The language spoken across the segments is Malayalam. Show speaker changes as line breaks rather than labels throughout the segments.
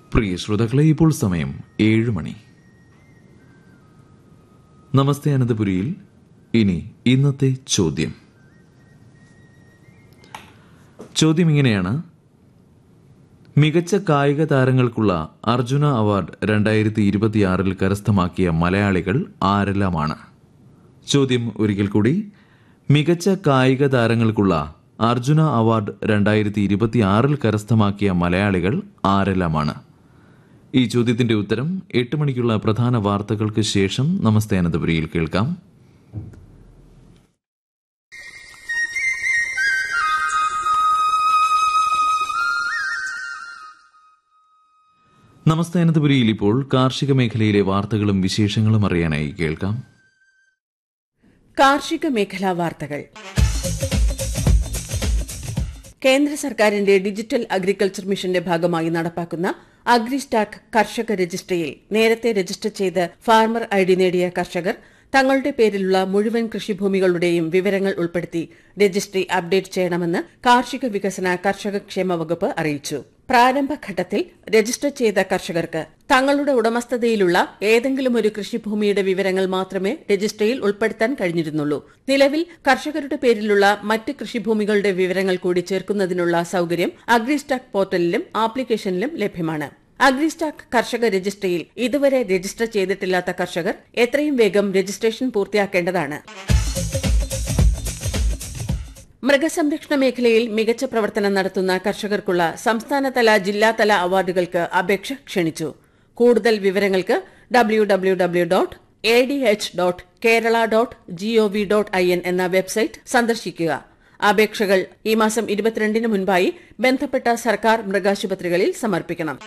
പ്രിയ ശ്രോതാക്കളെ ഇപ്പോൾ സമയം ഏഴ് മണി നമസ്തേ അനന്തപുരിയിൽ ഇനി ഇന്നത്തെ ചോദ്യം ചോദ്യം ഇങ്ങനെയാണ് മികച്ച കായിക താരങ്ങൾക്കുള്ള അർജുന അവാർഡ് രണ്ടായിരത്തി ഇരുപത്തിയാറിൽ കരസ്ഥമാക്കിയ മലയാളികൾ ആരെല്ലാമാണ് ചോദ്യം ഒരിക്കൽ കൂടി മികച്ച കായിക താരങ്ങൾക്കുള്ള അർജുന അവാർഡ് രണ്ടായിരത്തി ഇരുപത്തിയാറിൽ കരസ്ഥമാക്കിയ മലയാളികൾ ആരെല്ലാമാണ് ഈ ചോദ്യത്തിന്റെ ഉത്തരം എട്ട് മണിക്കുള്ള പ്രധാന വാർത്തകൾക്ക് ശേഷം നമസ്തേ അനന്തപുരിയിൽ കേൾക്കാം നമസ്തേ അനന്തപുരിയിൽ ഇപ്പോൾ കാർഷിക മേഖലയിലെ വാർത്തകളും വിശേഷങ്ങളും അറിയാനായി കേൾക്കാം
കാർഷിക മേഖലാ വാർത്തകൾ കേന്ദ്ര സർക്കാരിന്റെ ഡിജിറ്റൽ അഗ്രികൾച്ചർ മിഷന്റെ ഭാഗമായി നടപ്പാക്കുന്ന അഗ്രിസ്റ്റാക്ക് കർഷക രജിസ്ട്രിയിൽ നേരത്തെ രജിസ്റ്റർ ചെയ്ത് ഫാർമർ ഐ ഡി നേടിയ കർഷകർ തങ്ങളുടെ പേരിലുള്ള മുഴുവൻ കൃഷിഭൂമികളുടെയും വിവരങ്ങൾ ഉൾപ്പെടുത്തി രജിസ്ട്രി അപ്ഡേറ്റ് ചെയ്യണമെന്ന് കാർഷിക വികസന കർഷക ക്ഷേമ വകുപ്പ് അറിയിച്ചു പ്രാരംഭഘട്ടത്തിൽ രജിസ്റ്റർ ചെയ്ത കർഷകർക്ക് തങ്ങളുടെ ഉടമസ്ഥതയിലുള്ള ഏതെങ്കിലും ഒരു കൃഷിഭൂമിയുടെ വിവരങ്ങൾ മാത്രമേ രജിസ്ട്രിയിൽ ഉൾപ്പെടുത്താൻ കഴിഞ്ഞിരുന്നുള്ളൂ നിലവിൽ കർഷകരുടെ പേരിലുള്ള മറ്റ് കൃഷിഭൂമികളുടെ വിവരങ്ങൾ കൂടി ചേർക്കുന്നതിനുള്ള സൌകര്യം അഗ്രിസ്റ്റാക്ക് പോർട്ടലിലും ആപ്ലിക്കേഷനിലും ലഭ്യമാണ് അഗ്രിസ്റ്റാക്ക് കർഷക രജിസ്ട്രിയിൽ ഇതുവരെ രജിസ്റ്റർ ചെയ്തിട്ടില്ലാത്ത കർഷകർ എത്രയും വേഗം രജിസ്ട്രേഷൻ പൂർത്തിയാക്കേണ്ടതാണ് മൃഗസംരക്ഷണ മേഖലയിൽ മികച്ച പ്രവർത്തനം നടത്തുന്ന കർഷകർക്കുള്ള സംസ്ഥാനതല ജില്ലാതല അവാർഡുകൾക്ക് അപേക്ഷ ക്ഷണിച്ചു കൂടുതൽ വിവരങ്ങൾക്ക് W W W dot A D H dot Kerala dot G O V dot I N എന്ന വെബ്സൈറ്റ് സന്ദർശിക്കുക അപേക്ഷകൾ ഈ മാസം ഇരുപത്തിരണ്ടിന് മുൻപായി ബന്ധപ്പെട്ട സർക്കാർ മൃഗാശുപത്രികളിൽ സമർപ്പിക്കണം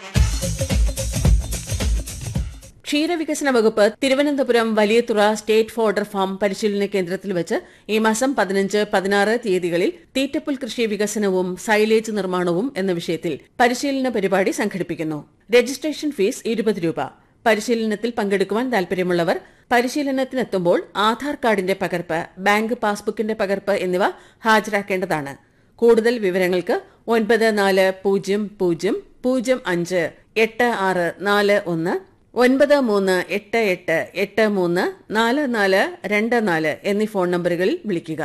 ക്ഷീരവികസന വകുപ്പ് Thiruvananthapuram Valiyathura state fodder farm പരിശീലന കേന്ദ്രത്തിൽ വെച്ച് ഈ മാസം പതിനഞ്ച് പതിനാറ് തീയതികളിൽ തീറ്റപ്പുൽ കൃഷി വികസനവും സൈലേജ് നിർമ്മാണവും എന്ന വിഷയത്തിൽ പരിശീലന പരിപാടി സംഘടിപ്പിക്കുന്നു രജിസ്ട്രേഷൻ ഫീസ് ഇരുപത് രൂപ പരിശീലനത്തിൽ പങ്കെടുക്കുവാൻ താൽപര്യമുള്ളവർ പരിശീലനത്തിനെത്തുമ്പോൾ ആധാർ കാർഡിന്റെ പകർപ്പ് ബാങ്ക് പാസ്ബുക്കിന്റെ പകർപ്പ് എന്നിവ ഹാജരാക്കേണ്ടതാണ് കൂടുതൽ വിവരങ്ങൾക്ക് ഒൻപത് നാല് പൂജ്യം പൂജ്യം പൂജ്യം അഞ്ച് എട്ട് ആറ് നാല് ഒന്ന് ഒൻപത് മൂന്ന് എട്ട് എട്ട് എട്ട് മൂന്ന് നാല് നാല് രണ്ട് നാല് എന്നീ ഫോൺ നമ്പറുകളിൽ വിളിക്കുക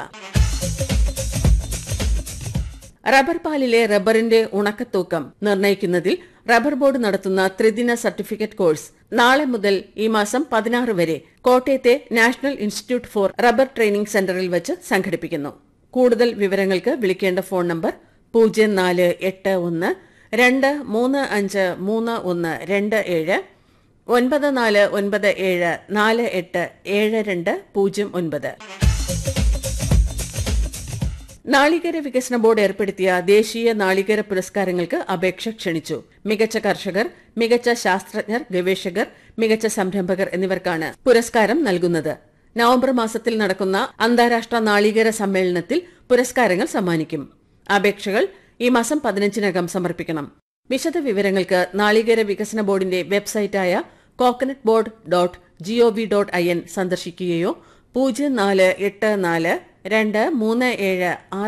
റബ്ബർ പാലിലെ റബ്ബറിന്റെ ഉണക്കത്തൂക്കം നിർണ്ണയിക്കുന്നതിൽ റബ്ബർ ബോർഡ് നടത്തുന്ന ത്രിദിന സർട്ടിഫിക്കറ്റ് കോഴ്സ് നാളെ മുതൽ ഈ മാസം പതിനാറ് വരെ കോട്ടയത്തെ national institute for rubber training സെന്ററിൽ വെച്ച് സംഘടിപ്പിക്കുന്നു കൂടുതൽ വിവരങ്ങൾക്ക് വിളിക്കേണ്ട ഫോൺ നമ്പർ പൂജ്യം നാല് എട്ട് ഒന്ന് രണ്ട് മൂന്ന് അഞ്ച് മൂന്ന് ഒന്ന് രണ്ട് ഏഴ് ഒൻപത് നാല് ഒൻപത് ഏഴ് നാല് എട്ട് ഏഴ് രണ്ട് പൂജ്യം ഒൻപത് നാളികേര വികസന ബോർഡ് ഏർപ്പെടുത്തിയ ദേശീയ നാളികേര പുരസ്കാരങ്ങൾക്ക് അപേക്ഷ ക്ഷണിച്ചു മികച്ച കർഷകർ മികച്ച ശാസ്ത്രജ്ഞർ ഗവേഷകർ മികച്ച സംരംഭകർ എന്നിവർക്കാണ് പുരസ്കാരം നൽകുന്നത് നവംബർ മാസത്തിൽ നടക്കുന്ന അന്താരാഷ്ട്ര നാളികേര സമ്മേളനത്തിൽ പുരസ്കാരങ്ങൾ സമ്മാനിക്കും അപേക്ഷകൾ ഈ മാസം പതിനഞ്ചിനകം സമർപ്പിക്കണം വിശദ വിവരങ്ങൾക്ക് നാളികേര വികസന ബോർഡിന്റെ വെബ്സൈറ്റായ coconut board dot G O V dot I N സന്ദർശിക്കുകയോ പൂജ്യം നാല് എട്ട് നാല് രണ്ട് മൂന്ന് ഏഴ് ആറ്